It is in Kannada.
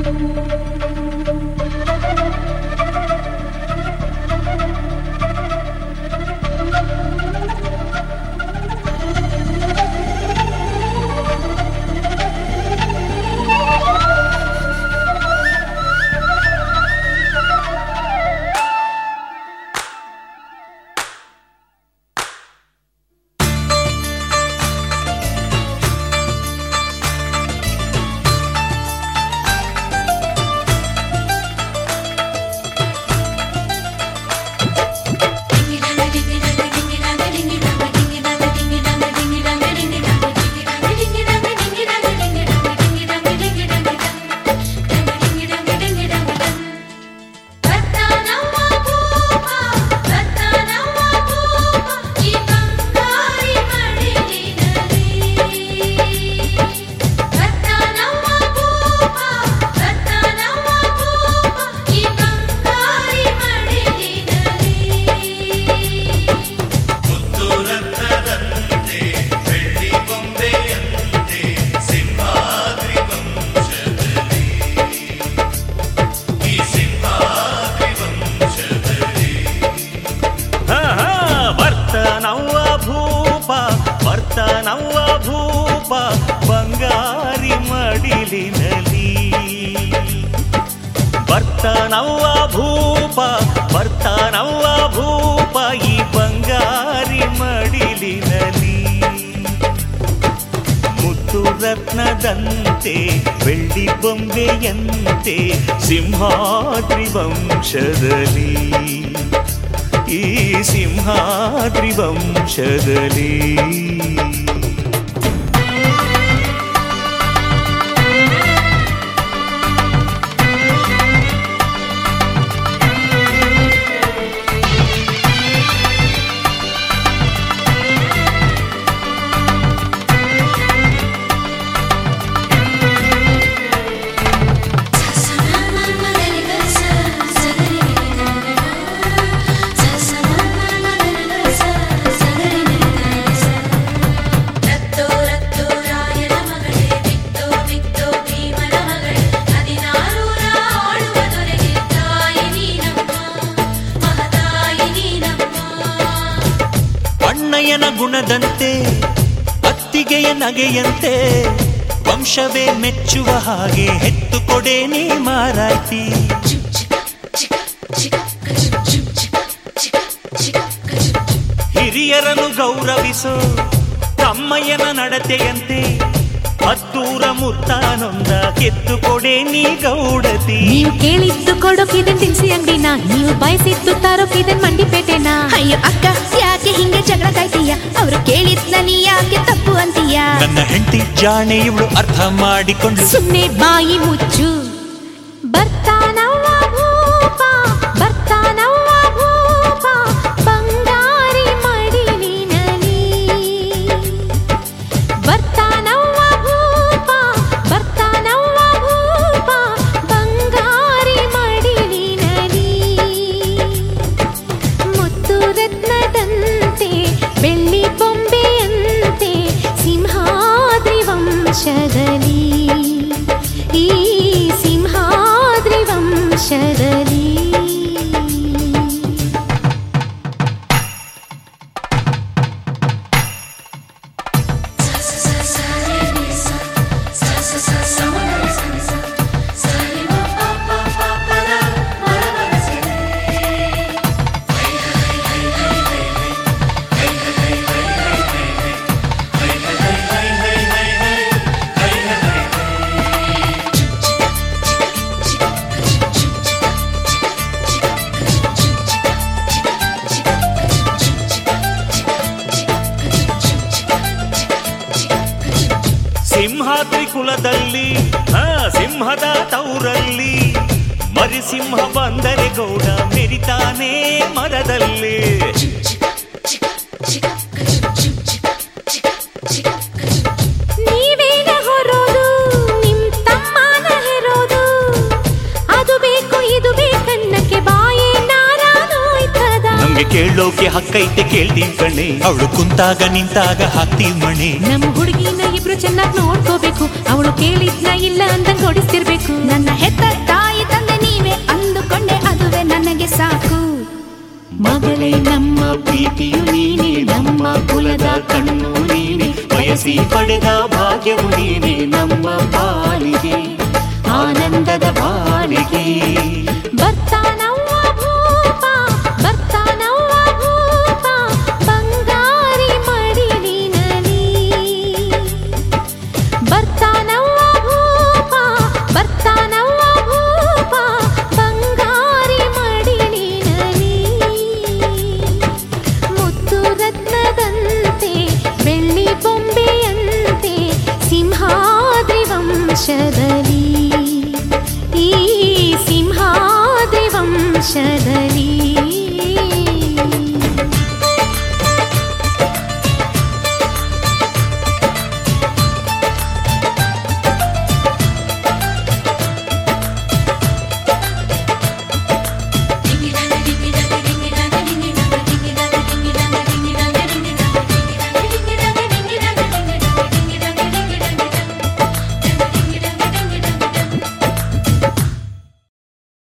ಹಾ, ಹಾ, ವರ್ತನವ್ವ ಭೂಪ ವರ್ತನವ್ವ ಭೂಪ ಬಂಗಾರಿ ಮಡಿಲಿನಲಿ ವರ್ತನವ್ವ ಭೂಪ ವರ್ತನವ್ವ ಭೂಪ ಈ ಬಂಗಾರಿ ಮಡಿಲಿನಲಿ ಮುತ್ತು ರತ್ನದಂತೆ ಬೆಳ್ಳಿ ಬೊಂಬೆಯಂತೆ ಸಿಂಹಾದ್ರಿ ವಂಶದಲ್ಲಿ ಈ ಸಿಂಹಾದ್ರಿ ವಂಶದಲ್ಲಿ ರತ್ತೋ ರತ್ತೋ ರಾಯನ ಮಗಳೇ ಬಿತ್ತೋ ಬಿತ್ತೋ ಭೀಮನ ಮಗಳೇ ಹದಿನಾರೂರ ಆಳುವ ದೊರೆಗೆ ತಾಯಿ ನೀನಮ್ಮ ಮಹತಾಯಿ ನೀನಮ್ಮ ಅಣ್ಣಯ್ಯನ ಗುಣದಂತೆ ಅತ್ತಿಗೆಯ ನಗೆಯಂತೆ ವಂಶವೇ ಮೆಚ್ಚುವ ಹಾಗೆ ಹೆತ್ತು ಕೊಡೆ ನೀ ಮಾರಾಯ್ತಿ ಚುಮ್ ಚಿಕ ಚಿಕ ಚಿಕ ಕಚುಮ್ ಚುಮ್ ಚಿಕ ಚಿಕ ಚಿಕ ಕಚುಮ್ ಹಿರಿಯರನ್ನು ಗೌರವಿಸೋ ತಮ್ಮಯ್ಯನ ನಡತೆಯಂತೆ ಹತ್ತೂರ ಮುತ್ತಾನೊಂದ ಕೆತ್ತು ಕೊಡೆ ನೀ ಗೌಡತಿ ನೀವು ಕೇಳಿದ್ದು ಕೊಡೋಕಿದನ್ ತಿನ್ಸಿ ಅಂಗಡಿನ ನೀವು ಬಯಸಿದ್ದು ತರೋಕಿದನ್ ಮಂಡಿಪೇಟೆನ ಅಯ್ಯೋ ಅಕ್ಕ ಯಾಕೆ ಹಿಂಗೆ ಜಗಳ ಕಾಯ್ತೀಯ ಅವ್ರು ಕೇಳಿದ್ನ ನೀ ಯಾಕೆ ತಪ್ಪು ಅಂತೀಯ ನನ್ನ ಹೆಂಡತಿ ಜಾಣೆ ಇವಳು ಅರ್ಥ ಮಾಡಿಕೊಂಡು ಸುಮ್ನೆ ಬಾಯಿ ಮುಚ್ಚು ಬರ್ತಾನವ್ವ ಭೂಪ ಬರ್ತಾನವ್ವ ಭೂಪ ಬಂಗಾರಿ ಮಡಿಲಿನಲಿ ಬರ್ತಾನವ್ವ ಭೂಪ ಬರ್ತಾನವ್ವ ಭೂಪ ಬಂಗಾರಿ ಮಡಿಲಿನಲಿ ಮುತ್ತು ರತ್ನದಂತೆ ಬೆಳ್ಳಿ ಬೊಂಬೆಯಂತೆ ಸಿಂಹಾದ್ರಿ ವಂಶದಲ್ಲಿ ಈ ಸಿಂಹಾದ್ರಿ ವಂಶದಲ್ಲಿ ಸಿಂಹಾದ್ರಿ ಕುಲದಲ್ಲಿ ಆ ಸಿಂಹದ ತೌರಲ್ಲಿ ಮರಿಸಿಂಹ ಬಂದರೆ ಗೌಡ ಮೆರಿತಾನೆ ಮರದಲ್ಲಿ ನೀವೇನ ಹೊರೋದು ನಿಮ್ ತಮ್ಮನ ಹೆರೋದು ಅದು ಬೇಕು ಇದು ಬೇಕನ್ನಕ್ಕೆ ಬಾಯೇ ನಾರಾನೋಯ್ತದ ನಮ್ಗೆ ಕೇಳೋ ಹೇಳೋಕೆ ಹಕ್ಕೈತೆ ಕೇಳ್ತೀವಿ ಕಣೆ ಅವಳು ಕುಂತಾಗ ನಿಂತಾಗ ಹಾಕ್ತೀವಿ ಮಣೆ ನಮ್ಮ ಹುಡುಗಿನ ಇಬ್ರು ಚೆನ್ನಾಗಿ ನೋಡ್ಕೋಬೇಕು ಅವಳು ಕೇಳಿದ್ನ ಇಲ್ಲ ಅಂದಂಗ್ ಹೊಡಿಸ್ತಿರ್ಬೇಕು ನನ್ನ ಹೆತ್ತ ತಾಯಿ ತಂದೆ ನೀವೇ ಅಂದುಕೊಂಡೆ ಅದುವೇ ನನಗೆ ಸಾಕು ಮಗಳೇ ನಮ್ಮ ಪ್ರೀತಿಯು ನೀನೆ ನಮ್ಮ ಕುಲದ ಕಣ್ಣು ನೀನೆ ಬಯಸಿ ಪಡೆದ ಭಾಗ್ಯವು ನೀನೆ ನಮ್ಮ ಪಾಲಿಗೆ ಆನಂದದ ಬಾಳಿಗೆ ಬರ್ತಾನವ್ವ ಭೂಪ ಬರ್ತಾನವ್ವ ಭೂಪ ಬಂಗಾರಿ ಮಡಿಲಿನಲಿ ಬರ್ತಾನವ್ವ ಭೂಪ ಬರ್ತಾನವ್ವ ಭೂಪ ಬಂಗಾರಿ ಮಡಿಲಿನಲಿ ಮುತ್ತು ರತ್ನದಂತೆ ಬೆಳ್ಳಿ ಬೊಂಬೆಯಂತೆ ಸಿಂಹಾದ್ರಿ ವಂಶದಲ್ಲಿ ಈ ಸಿಂಹಾದ್ರಿ ವಂಶದಲ್ಲಿ